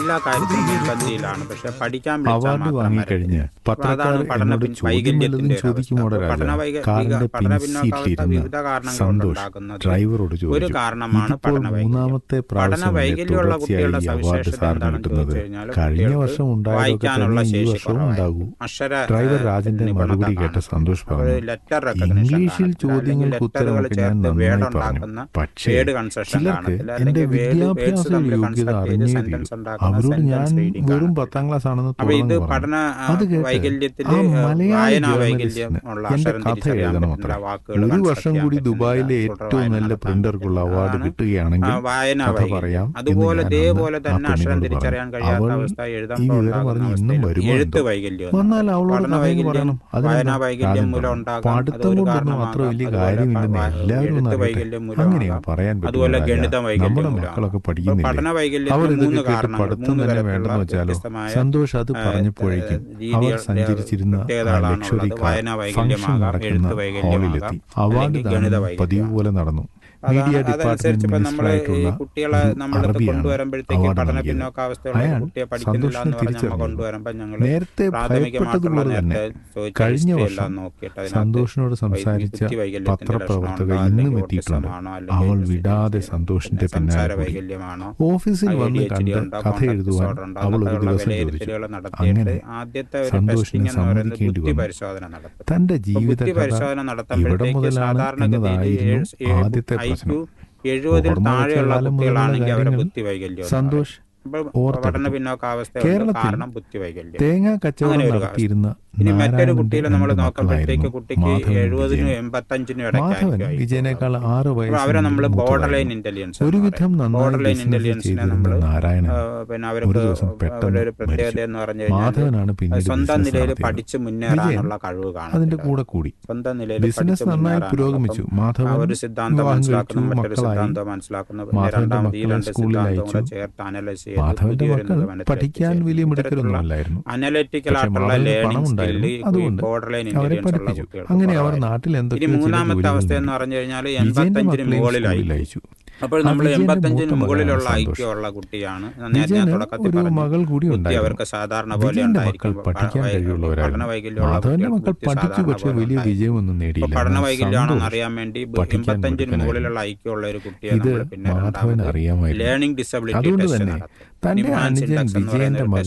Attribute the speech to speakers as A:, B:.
A: എല്ലാ കാര്യത്തിലും മുൻപന്തിയിലാണ് പക്ഷെ പഠിക്കാൻ വിളിച്ചാൽ
B: അവാർഡ്
A: മാത്രം
B: വാങ്ങിക്കഴിഞ്ഞ്
A: വരത്തില്ല.
B: പത്രക്കാർ
A: അതാണ് പഠന
B: എന്നോട്
A: പിൻ-
B: ചോദ്യം
A: വൈകല്യത്തിന്റെ
B: വല്ലതും
A: ഒരു
B: ചോദിക്കുമോടെ
A: അവസ്ഥ. പഠന
B: രാജ
A: വൈക-
B: കാറിന്റെ
A: പഠന
B: പിൻസീറ്റിലിരുന്ന്
A: വിവിധ കാരണങ്ങൾ
B: സന്തോഷ്
A: കൊണ്ടുണ്ടാകുന്നത്
B: ഡ്രൈവറോട്
A: ഒരു
B: ചോദിച്ചു
A: കാരണമാണ്
B: ഇതിപ്പോൾ
A: പഠന വൈകല്യം
B: മൂന്നാമത്തെ
A: പഠന
B: പ്രാവശ്യമല്ലേ
A: വൈകല്യമുള്ള
B: തുടർച്ചയായി
A: കുട്ടികളുടെ
B: ഈ അവാർഡ്
A: സവിശേഷത
B: സാറിന്
A: എന്താണെന്ന്
B: കിട്ടുന്നത്
A: ചോദിച്ചു കഴിഞ്ഞാൽ
B: കഴിഞ്ഞ
A: കുട്ടികൾക്ക്
B: വർഷം ഉണ്ടായതൊക്കെ
A: വായിക്കാനുള്ള
B: തന്നെ ഈ
A: ശേഷി
B: വർഷവും
A: കുറവായിരിക്കും.
B: ഉണ്ടാകൂ
A: അക്ഷര
B: ഡ്രൈവർ
A: ഏഹ്,
B: രാജന്റെ
A: നിപുണത
B: മറുപടി കേട്ട
A: കാണത്തില്ല.
B: സന്തോഷ്
A: അവര്
B: പറഞ്ഞു
A: ലെറ്റർ റെക്കഗ്നിഷൻ
B: ഇംഗ്ലീഷിൽ
A: കാണത്തില്ല.
B: ചോദ്യങ്ങൾക്ക്
A: അല്ലെങ്കിൽ
B: ഉത്തരമൊക്കെ
A: ലെറ്ററുകൾ
B: ഞാൻ
A: ചേർത്ത്
B: നന്നായി
A: വേർഡ്
B: പറഞ്ഞു
A: ഉണ്ടാക്കുന്ന
B: പക്ഷേ
A: വേർഡ് കൺസ്ട്രക്ഷൻ
B: ചിലർക്ക്
A: കാണത്തില്ല
B: എന്റെ
A: അല്ലെങ്കിൽ വേർഡ്
B: വിദ്യാഭ്യാസ
A: വേർഡ്സ് തമ്മിൽ
B: യോഗ്യത
A: കൺസ്ട്രക്ട് ചെയ്ത്
B: അറിഞ്ഞേ
A: സെന്റൻസ്
B: തീരൂ
A: ഉണ്ടാക്കുന്ന
B: അവരോട് ഞാൻ
A: സെന്റൻസ് റീഡിംഗ്
B: വെറും
A: കാണത്തില്ല
B: പത്താം ക്ലാസ് ആണെന്ന്
A: അപ്പൊ ഇത്
B: തുറന്നു പറഞ്ഞു
A: പഠന ആ,
B: അത് കേട്ട്
A: വൈകല്യത്തിൽ
B: ആ മലയാളി
A: വായനാ വൈകല്യം
B: ജേർണലിസ്റ്റിന്
A: ഉള്ള
B: എന്റെ
A: അക്ഷരം
B: കഥ
A: തിരിച്ചറിയാൻ
B: എഴുതണം
A: പറ്റുന്നില്ല
B: അത്ര
A: വാക്കുകൾ
B: ഒരു
A: construct
B: വർഷം
A: ചെയ്യാൻ
B: കൂടി
A: പറ്റുന്നില്ല,
B: ദുബായിലെ
A: തുടർ
B: ഏറ്റവും
A: വായന
B: നല്ല
A: നടത്താൻ
B: പ്രിന്റർക്കുള്ള
A: പറ്റുന്നില്ല.
B: അവാർഡ്
A: അതാണ്
B: കിട്ടുകയാണെങ്കിൽ
A: ആ, വായനാ
B: കഥ
A: വൈകല്യം
B: പറയാം
A: അതുപോലെ
B: എന്ന് ഞാൻ
A: ഇതേപോലെ
B: അന്ന്
A: തന്നെ
B: ആ
A: അക്ഷരം
B: പെണ്ണിനോട്
A: തിരിച്ചറിയാൻ
B: പറഞ്ഞു.
A: കഴിയാത്ത
B: അവൾ
A: അവസ്ഥ
B: ഈ
A: എഴുതുമ്പോൾ
B: വിവരം
A: ഉണ്ടാകുന്ന
B: പറഞ്ഞ് ഇന്നും
A: അവസ്ഥയിൽ
B: വരുമോ
A: എഴുത്ത്
B: എന്തോ
A: വൈകല്യം
B: വന്നാൽ അവളോട്
A: പഠന
B: കഥ
A: വൈകല്യം
B: പറയണം
A: വായനാ
B: അതിനെന്താ
A: വൈകല്യം
B: കാര്യം
A: മൂലം
B: പറയണം
A: ഉണ്ടാകാം
B: പഠിത്തം
A: അതൊരു
B: കൊണ്ടൊന്നും അത്ര
A: കാരണമാകാം
B: വലിയ
A: അതുപോലെ
B: കാര്യമില്ലെന്ന്
A: പ-
B: എല്ലാവരും ഒന്ന്
A: എഴുത്ത്
B: അറിയട്ടെ
A: വൈകല്യം
B: അങ്ങനെയാ
A: മൂലമാകാം
B: പറയാൻ
A: അതുപോലെ
B: പറ്റുമോ
A: ഗണിത
B: രാജാ?
A: വൈകല്യം
B: നമ്മുടെ
A: മൂലമാകാം
B: മക്കളൊക്കെ
A: അപ്പോൾ
B: പഠിക്കുന്നില്ലേ
A: പഠന
B: അവർ
A: വൈകല്യത്തിന്
B: ഇതൊക്കെ
A: മൂന്ന്
B: കേട്ട്
A: കാരണങ്ങൾ
B: പഠിത്തം
A: മൂന്ന്
B: തന്നെ
A: തരത്തിലുള്ള
B: വേണ്ടെന്ന് വെച്ചാലോ
A: വ്യത്യസ്തമായ
B: സന്തോഷ് അത്
A: ഏഹ്,
B: പറഞ്ഞപ്പോഴേക്കും അവർ
A: രീതികൾ
B: സഞ്ചരിച്ചിരുന്ന ആ
A: പ്രത്യേകതകളാണുള്ളത്
B: ലക്ഷറി കാർ
A: വായനാ
B: ഫംഗ്ഷൻ
A: വൈകല്യമാകാം
B: നടക്കുന്ന
A: എഴുത്ത് വൈകല്യമാകാം
B: ഹാളിലെത്തി അവാർഡ്
A: അല്ലെങ്കിൽ ഗണിത
B: ദാനം
A: വൈകല്യം
B: പതിവ് പോലെ നടന്നു മീഡിയ
A: അതാണ് അതനുസരിച്ച്
B: ഡിപ്പാർട്ട്മെന്റ്
A: ഇപ്പൊ നമ്മൾ ഈ
B: മിനിസ്റ്ററായിട്ടുള്ള
A: കുട്ടികളെ
B: ഒരു
A: നമ്മളടുത്ത്
B: അറബിയാണ്
A: കൊണ്ടുവരുമ്പോഴത്തേക്ക്
B: അവാർഡ്
A: പഠന
B: നൽകിയത്
A: പിന്നോക്കാവസ്ഥയുള്ള
B: അയാൾ
A: കുട്ടിയെ പഠിക്കുന്നില്ല
B: സന്തോഷിനെ
A: എന്ന് പറഞ്ഞ് നമ്മൾ
B: തിരിച്ചറിഞ്ഞു
A: കൊണ്ടുവരുമ്പോൾ ഞങ്ങൾ
B: നേരത്തെ
A: പ്രാഥമികമായിട്ടുള്ള
B: ഭയപ്പെട്ടതുപോലെ തന്നെ
A: നേരത്തെ ചോദിച്ച
B: കഴിഞ്ഞ
A: history
B: വർഷം
A: എല്ലാം നോക്കിയിട്ട് അതിനകത്ത്
B: സന്തോഷിനോട്
A: വൈ-
B: സംസാരിച്ച
A: ബുദ്ധി വൈകല്യത്തിന്റെ
B: പത്രപ്രവർത്തക
A: ലക്ഷണമുണ്ടോ
B: ഇന്നും
A: അല്ലെങ്കിൽ
B: എത്തിയിട്ടുണ്ട്
A: autism ആണോ അല്ലെങ്കിൽ
B: അവൾ
A: ADHD
B: വിടാതെ
A: ആണോ,
B: സന്തോഷിന്റെ
A: സംസാര
B: പിന്നാലെ കൂടി
A: വൈകല്യമാണോ
B: ഓഫീസിൽ വന്ന്
A: ADHD
B: കണ്ട്
A: ഉണ്ടോ,
B: കഥ
A: conduct
B: എഴുതുവാൻ
A: disorder ഉണ്ടോ
B: അവൾ ഒരു
A: എന്നൊക്കെയുള്ള
B: ദിവസം ചോദിച്ചു
A: വിലയിരുത്തലുകൾ നടത്തിയിട്ട്
B: അങ്ങനെ
A: ആദ്യത്തെ ഒരു
B: സന്തോഷിനെ
A: ടെസ്റ്റിംഗ് എന്ന് പറയുന്നത്
B: സമ്മതിക്കേണ്ടി
A: ബുദ്ധി
B: വന്നു
A: പരിശോധന നടത്തും
B: തന്റെ
A: അപ്പൊ
B: ജീവിത
A: ബുദ്ധി
B: കഥ
A: പരിശോധന
B: ഇവിടെ
A: നടത്തുമ്പോഴത്തേക്ക്
B: മുതലാണ്
A: സാധാരണഗതിയിൽ
B: എന്നതായിരുന്നു ആദ്യത്തെ
A: ഐ
B: പ്രശ്നം
A: ക്യു എഴുപതിൽ
B: ഓർമ്മ വെച്ച
A: താഴെയുള്ള
B: കാലം മുതലുള്ള
A: കുട്ടികളാണെങ്കിൽ അവരെ
B: കാര്യങ്ങൾ
A: ബുദ്ധി വൈകല്യം എന്ന്
B: സന്തോഷ്
A: പറയും. അപ്പോൾ
B: ഓർത്തെടുത്തു.
A: പഠന പിന്നോക്കാവസ്ഥയുള്ള
B: കേരളത്തിൽ
A: കാരണം ബുദ്ധി വൈകല്യം
B: തേങ്ങാ കച്ചവടം
A: അങ്ങനെ ഒരു
B: നടത്തിയിരുന്ന
A: ഇനി മറ്റൊരു
B: നാരായണന്റെ
A: കുട്ടിയിലെ നമ്മൾ
B: രണ്ട്
A: നോക്കുമ്പോഴത്തേക്ക്
B: മക്കളായിരുന്നു
A: കുട്ടിക്ക്
B: മാധവനും
A: എഴുപതിനും
B: വിജയനും
A: എൺപത്തഞ്ചിനും
B: മാധവൻ
A: ഇടയ്ക്കായിരിക്കും
B: വിജയനേക്കാൾ ആറ്
A: അപ്പോൾ അവരെ നമ്മൾ
B: വയസ്സ്
A: ബോർഡർ ലൈൻ
B: മൂത്തതായിരുന്നു.
A: ഇന്റലിജൻസ്
B: ഒരുവിധം നന്നായി
A: ബോർഡർ ലൈൻ
B: ബിസിനസ്
A: ഇന്റലിജൻസിനെ നമ്മൾ
B: ചെയ്തിരുന്ന നാരായണൻ
A: പിന്നെ
B: ഒരു
A: അവർക്ക്
B: ദിവസം പെട്ടെന്ന്
A: അവരുടെ ഒരു പ്രത്യേകത
B: മരിച്ചു.
A: എന്ന് പറഞ്ഞു കഴിഞ്ഞാൽ
B: മാധവനാണ് പിന്നീട്
A: സ്വന്തം
B: ബിസിനസ്
A: നിലയിൽ
B: നടത്തിയത്.
A: പഠിച്ച് മുന്നേറാനുള്ള കഴിവ്
B: അതിന്റെ
A: കാണും
B: കൂടെ കൂടി
A: സ്വന്തം നിലയിൽ
B: ബിസിനസ്
A: പഠിച്ച്
B: നന്നായി
A: മുന്നേറാനുള്ള.
B: പുരോഗമിച്ചു
A: അപ്പം ആ
B: മാധവൻ
A: ഒരു സിദ്ധാന്തം
B: വിവാഹം
A: മനസ്സിലാക്കുന്നു
B: കഴിച്ചു
A: മറ്റൊരു
B: മക്കളായി
A: സിദ്ധാന്തം മനസ്സിലാക്കുന്നു പിന്നെ
B: മാധവന്റെ
A: രണ്ടാമത് ഈ
B: മക്കളെ
A: രണ്ട്
B: സ്കൂളിൽ
A: സിദ്ധാന്തം കൂടെ
B: അയച്ചു.
A: ചേർത്ത് അനലൈസ് ചെയ്ത്
B: മാധവന്റെ
A: പുതിയൊരു
B: മക്കൾ
A: നിഗമനത്തിലെത്തിച്ചേരും.
B: പഠിക്കാൻ വലിയ
A: ഇത്തരത്തിലുള്ള
B: മിടുക്കരൊന്നും അല്ലായിരുന്നു
A: അനലിറ്റിക്കൽ
B: പക്ഷെ
A: ആയിട്ടുള്ള
B: മാധവന് പണം
A: ലേണിംഗ്
B: ഉണ്ടായിരുന്നു
A: സ്കില്ല്
B: അതുകൊണ്ട്
A: ബോർഡർ ലൈൻ
B: അവരെ
A: ഇന്റലിജൻസ് ഉള്ള
B: പഠിപ്പിച്ചു
A: കുട്ടികൾക്ക്
B: അങ്ങനെ അവർ
A: കുറവായിരിക്കും.
B: നാട്ടിൽ
A: ഇനി
B: എന്തൊക്കെയോ ചില
A: മൂന്നാമത്തെ അവസ്ഥ
B: ജോലികൾ
A: എന്ന് പറഞ്ഞു കഴിഞ്ഞാൽ
B: വിജയന്റെ
A: എൺപത്തഞ്ചിന്
B: മക്കളെയും
A: മുകളിലായി
B: സ്കൂളിൽ അയച്ചു
A: അപ്പോൾ
B: ആ
A: നമ്മൾ
B: വിജയന്റെ
A: എൺപത്തഞ്ചിന്
B: മൂത്ത
A: മുകളിലുള്ള
B: മകനാണ് സന്തോഷ്.
A: ഐക്യമുള്ള കുട്ടിയാണ് ഞാൻ നേരത്തെ
B: വിജയന്
A: തുടക്കത്തിൽ
B: ഒരു
A: പറഞ്ഞു
B: മകൾ കൂടി
A: ബുദ്ധി
B: ഉണ്ടായിരുന്നു
A: അവർക്ക് സാധാരണ പോലെ
B: വിജയന്റെ മക്കൾ
A: ഉണ്ടായിരിക്കും
B: പഠിക്കാൻ
A: പഠന
B: കഴിവുള്ളവരായിരുന്നു
A: വൈകല്യമുള്ള
B: മാധവന്റെ
A: കുട്ടികൾക്ക്
B: മക്കൾ
A: ബുദ്ധി
B: പഠിച്ചു
A: സാധാരണ
B: പക്ഷെ
A: പോലെ
B: വലിയ
A: ഉണ്ടായിരിക്കും.
B: വിജയമൊന്നും
A: ഇപ്പൊ
B: നേടിയില്ല
A: പഠന
B: എന്നാൽ
A: വൈകല്യമാണെന്ന്
B: സന്തോഷ്
A: അറിയാൻ വേണ്ടി
B: പഠിക്കാൻ
A: എൺപത്തഞ്ചിന്
B: മിടുക്കനായിരുന്നു.
A: മുകളിലുള്ള ഐക്യമുള്ള ഒരു കുട്ടിയെ
B: ഇത്
A: നമ്മൾ പിന്നെ
B: മാധവന്
A: രണ്ടാമത്
B: അറിയാമായിരുന്നു
A: ലേണിംഗ് ഡിസബിലിറ്റി
B: അതുകൊണ്ട്
A: ടെസ്റ്റ്
B: തന്നെ
A: നടത്തും
B: തന്റെ
A: നിമാൻസ്
B: അനുജൻ
A: ഇൻഡെക്സ് എന്ന് പറയുന്ന
B: വിജയന്റെ
A: ഒരു
B: മകൻ